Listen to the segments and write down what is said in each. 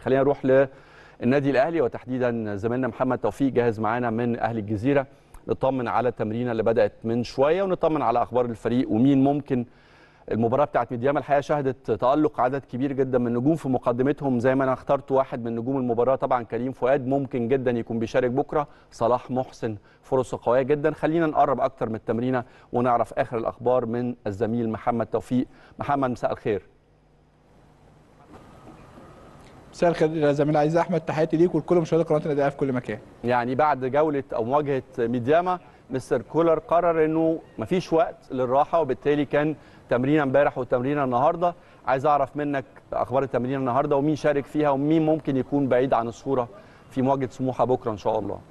خلينا نروح للنادي الاهلي وتحديدا زميلنا محمد توفيق جاهز معانا من اهل الجزيره نطمن على التمرينه اللي بدات من شويه ونطمن على اخبار الفريق ومين ممكن المباراه بتاعت ميدياما الحقيقه شهدت تالق عدد كبير جدا من النجوم في مقدمتهم زي ما انا اخترت واحد من نجوم المباراه طبعا كريم فؤاد ممكن جدا يكون بيشارك بكره صلاح محسن فرصه قويه جدا خلينا نقرب اكتر من التمرينه ونعرف اخر الاخبار من الزميل محمد توفيق محمد مساء الخير مساء الخير يا زميلي عايز احمد تحياتي ليك ولكل مشاهدي قناه النادي في كل مكان يعني بعد جوله او مواجهه ميدياما مستر كولر قرر انه مفيش وقت للراحه وبالتالي كان تمرين امبارح وتمرين النهارده عايز اعرف منك اخبار التمرين النهارده ومين شارك فيها ومين ممكن يكون بعيد عن الصوره في مواجهه سموحه بكره ان شاء الله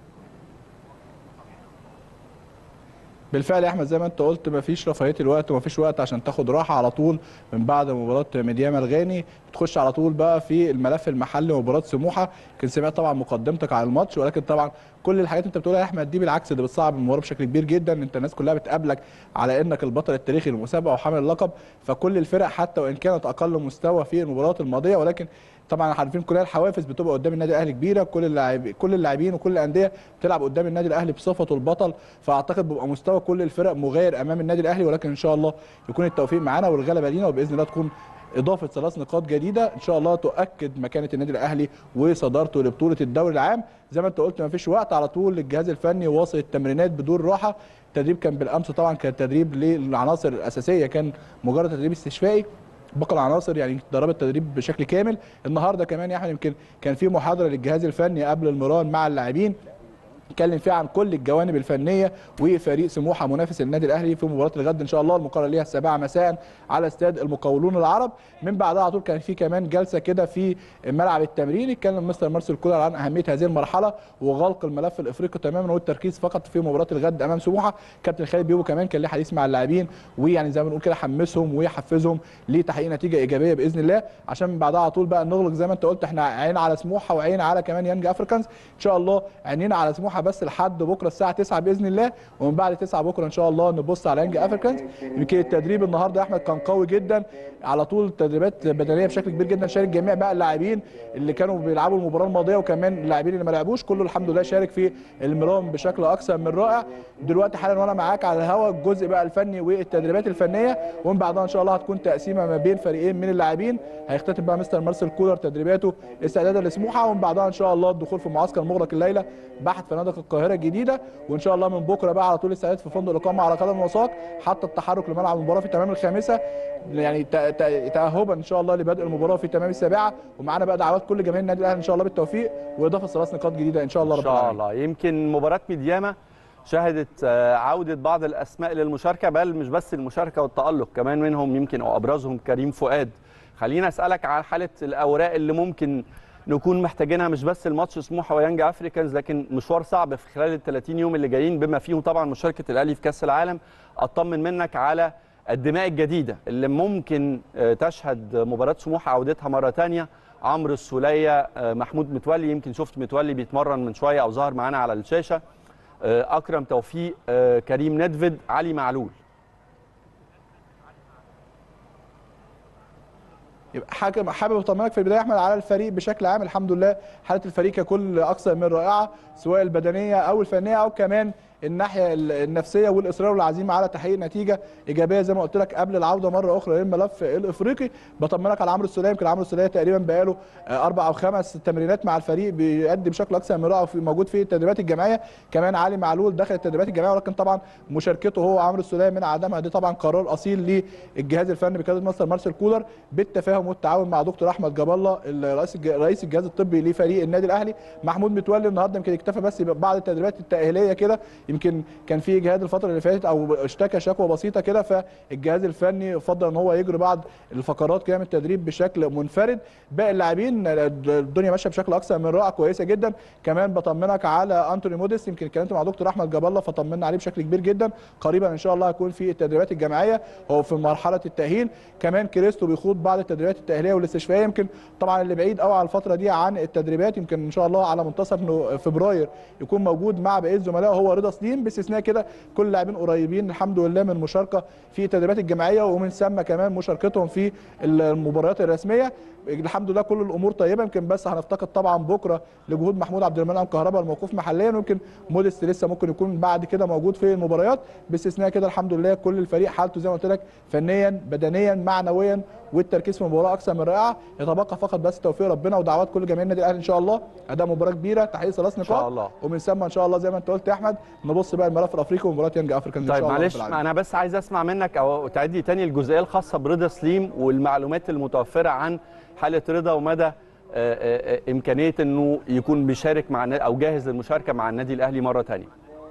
بالفعل يا احمد زي ما انت قلت مفيش رفاهيه الوقت ومفيش وقت عشان تاخد راحه على طول من بعد مباراه ميدياما الغاني بتخش على طول بقى في الملف المحلي مباراه سموحه كنت سمعت طبعا مقدمتك على الماتش ولكن طبعا كل الحاجات اللي انت بتقولها يا احمد دي بالعكس دي بتصعب المباراه بشكل كبير جدا انت الناس كلها بتقابلك على انك البطل التاريخي للمسابقه وحامل اللقب فكل الفرق حتى وان كانت اقل مستوى في المباريات الماضيه ولكن طبعا عارفين كلنا الحوافز بتبقى قدام النادي الاهلي كبيره كل اللاعبين كل اللاعبين وكل الانديه بتلعب قدام النادي الاهلي بصفته البطل فاعتقد بيبقى مستوى كل الفرق مغاير امام النادي الاهلي ولكن ان شاء الله يكون التوفيق معانا والغلبه لينا وباذن الله تكون اضافه ثلاث نقاط جديده ان شاء الله تؤكد مكانه النادي الاهلي وصدارته لبطوله الدوري العام زي ما انت قلت ما فيش وقت على طول للجهاز الفني واصل التمرينات بدون راحه التدريب كان بالامس طبعا كان تدريب للعناصر الاساسيه كان مجرد تدريب استشفائي باقي العناصر يعني ضربت تدريب بشكل كامل النهارده كمان يا احمد يمكن كان في محاضره للجهاز الفني قبل المران مع اللاعبين اتكلم فيها عن كل الجوانب الفنيه وفريق سموحه منافس النادي الاهلي في مباراه الغد ان شاء الله المقرر ليها السابعه مساء على استاد المقاولون العرب من بعدها على طول كان في كمان جلسه كده في ملعب التمرين اتكلم مستر مارسيل كولر عن اهميه هذه المرحله وغلق الملف الافريقي تماما والتركيز فقط في مباراه الغد امام سموحه كابتن خالد بيبو كمان كان ليه حديث مع اللاعبين ويعني زي ما بنقول كده حمسهم ويحفزهم لتحقيق نتيجه ايجابيه باذن الله عشان من بعدها على طول بقى نغلق زي ما انت قلت احنا عين على سموحه وعين على كمان يانج افريكانز ان شاء الله عينينا على سموحه بس لحد بكره الساعه 9 باذن الله ومن بعد 9 بكره ان شاء الله نبص على يانج افريكانز يمكن التدريب النهارده يا احمد كان قوي جدا على طول تدريبات بدنيه بشكل كبير جدا شارك جميع بقى اللاعبين اللي كانوا بيلعبوا المباراه الماضيه وكمان اللاعبين اللي ما لعبوش كله الحمد لله شارك في المرام بشكل اكثر من رائع دلوقتي حالا وانا معاك على الهواء الجزء بقى الفني والتدريبات الفنيه ومن بعدها ان شاء الله هتكون تقسيمه ما بين فريقين من اللاعبين هيختتم بقى مستر مارسيل كولر تدريباته استعدادا لسموحه ومن بعدها ان شاء الله الدخول في معسكر مغلق الليله بحث فنادق القاهره الجديده وان شاء الله من بكره بقى على طول الاستعداد في فندق الاقامه على قدم وساق حتى التحرك لملعب المباراه في تمام الخامسه يعني تاهبا ان شاء الله لبدء المباراه في تمام السابعه ومعانا بقى دعوات كل جماهير النادي الاهلي ان شاء الله بالتوفيق واضافه ثلاث نقاط جديده ان شاء الله ان رب شاء العالمين الله يمكن مباراه ميدياما شهدت عوده بعض الاسماء للمشاركه بل مش بس المشاركه والتالق كمان منهم يمكن او ابرزهم كريم فؤاد خلينا اسالك عن حاله الاوراق اللي ممكن نكون محتاجينها مش بس الماتش سموحه ويانج افريكانز لكن مشوار صعب في خلال ال 30 يوم اللي جايين بما فيهم طبعا مشاركه الاهلي في كاس العالم اطمن منك على الدماء الجديده اللي ممكن تشهد مباراه سموحه عودتها مره ثانيه عمرو السوليه محمود متولي يمكن شفت متولي بيتمرن من شويه او ظهر معانا على الشاشه اكرم توفيق كريم ندفد علي معلول يبقى حاجه حابب اطمنك في البدايه احمد على الفريق بشكل عام الحمد لله حاله الفريق ككل اكثر من رائعه سواء البدنيه او الفنيه او كمان الناحيه النفسيه والاصرار والعزيمه على تحقيق نتيجه ايجابيه زي ما قلت لك قبل العوده مره اخرى للملف الافريقي بطمنك على عمرو السوليه يمكن عمرو السوليه تقريبا بقاله اربع او خمس تمرينات مع الفريق بيقدم بشكل اكثر من رائع موجود في التدريبات الجماعيه كمان علي معلول دخل التدريبات الجماعيه ولكن طبعا مشاركته هو عمرو السوليه من عدمها دي طبعا قرار اصيل للجهاز الفني بقياده مستر مارسيل كولر بالتفاهم والتعاون مع دكتور احمد جاب الله رئيس رئيس الجهاز الطبي لفريق النادي الاهلي محمود متولي النهارده يمكن اكتفى بس بعض التدريبات التاهيليه كده يمكن كان في اجهاد الفتره اللي فاتت او اشتكى شكوى بسيطه كده فالجهاز الفني فضل ان هو يجري بعض الفقرات كده من التدريب بشكل منفرد باقي اللاعبين الدنيا ماشيه بشكل اكثر من رائع كويسه جدا كمان بطمنك على انتوني موديس يمكن اتكلمت مع دكتور احمد جاب الله فطمنا عليه بشكل كبير جدا قريبا ان شاء الله هيكون في التدريبات الجماعيه هو في مرحله التاهيل كمان كريستو بيخوض بعض التدريبات التاهيليه والاستشفائيه يمكن طبعا اللي بعيد قوي على الفتره دي عن التدريبات يمكن ان شاء الله على منتصف فبراير يكون موجود مع بقيه زملائه هو رضا سليم باستثناء كده كل اللاعبين قريبين الحمد لله من مشاركه في التدريبات الجماعيه ومن ثم كمان مشاركتهم في المباريات الرسميه الحمد لله كل الامور طيبه يمكن بس هنفتقد طبعا بكره لجهود محمود عبد المنعم كهربا الموقوف محليا ويمكن موديست لسه ممكن يكون بعد كده موجود في المباريات باستثناء كده الحمد لله كل الفريق حالته زي ما قلت لك فنيا بدنيا معنويا والتركيز في المباراه اكثر من رائعه يتبقى فقط بس توفيق ربنا ودعوات كل جماهير النادي الاهلي ان شاء الله اداء مباراه كبيره تحقيق ثلاث نقاط شاء الله. ومن ثم ان شاء الله زي ما انت قلت يا احمد نبص بقى الملف الافريقي ومباراه يانج افريكان ان طيب شاء الله معلش رب العالمين. انا بس عايز اسمع منك او تعيد لي تاني الجزئيه الخاصه برضا سليم والمعلومات المتوفره عن حاله رضا ومدى آه، آه، آه، امكانيه انه يكون بيشارك مع النا- او جاهز للمشاركه مع النادي الاهلي مره ثانيه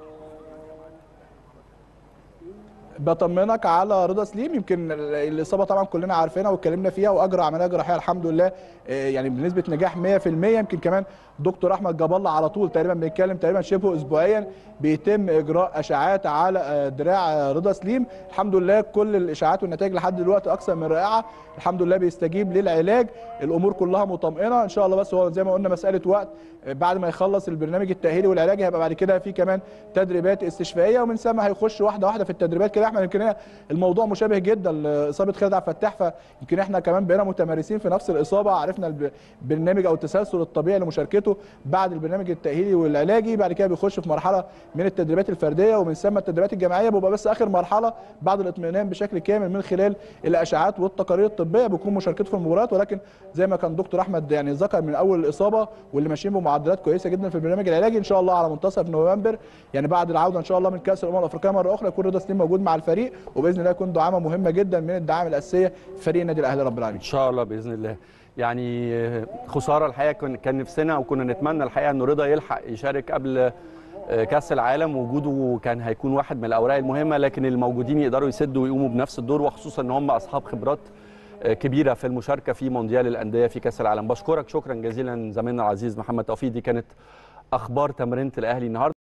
بطمنك على رضا سليم يمكن ال- الاصابه طبعا كلنا عارفينها واتكلمنا فيها واجرى عمليه جراحيه الحمد لله آه، يعني بنسبه نجاح 100% يمكن كمان دكتور احمد جاب الله على طول تقريبا بنتكلم تقريبا شبه اسبوعيا بيتم اجراء اشعاعات على آه، دراع آه، رضا سليم الحمد لله كل الاشاعات والنتائج لحد دلوقتي اكثر من رائعه الحمد لله بيستجيب للعلاج الامور كلها مطمئنه ان شاء الله بس هو زي ما قلنا مساله وقت آه، بعد ما يخلص البرنامج التاهيلي والعلاجي هيبقى بعد كده في كمان تدريبات استشفائيه ومن ثم هيخش واحده واحده في التدريبات كده يا احمد يمكن هي الموضوع مشابه جدا لاصابه خالد عبد الفتاح فيمكن احنا كمان بقينا متمارسين في نفس الاصابه عرفنا الب- البرنامج او التسلسل الطبيعي لمشاركته بعد البرنامج التاهيلي والعلاجي بعد كده بيخش في مرحله من التدريبات الفرديه ومن ثم التدريبات الجماعيه بيبقى بس اخر مرحله بعد الاطمئنان بشكل كامل من خلال الاشعاعات والتقارير الطبيه بيكون مشاركته في المباريات ولكن زي ما كان دكتور احمد يعني ذكر من اول الاصابه واللي ماشيين بمعدلات كويسه جدا في البرنامج العلاجي ان شاء الله على منتصف نوفمبر يعني بعد العوده ان شاء الله من كاس الامم الافريقيه مره اخرى يكون رضا سليم موجود مع الفريق وباذن الله يكون دعامه مهمه جدا من الدعائم الاساسيه في فريق النادي الاهلي رب العالمين ان شاء الله باذن الله يعني آه، خساره الحقيقه كن- كان نفسنا وكنا نتمنى الحقيقه انه رضا يلحق يشارك قبل آه، كاس العالم وجوده كان هيكون واحد من الاوراق المهمه لكن الموجودين يقدروا يسدوا ويقوموا بنفس الدور وخصوصا ان هم اصحاب خبرات آه، كبيره في المشاركه في مونديال الانديه في كاس العالم بشكرك شكرا جزيلا زميلنا العزيز محمد توفيق دي كانت اخبار تمرينه الاهلي النهارده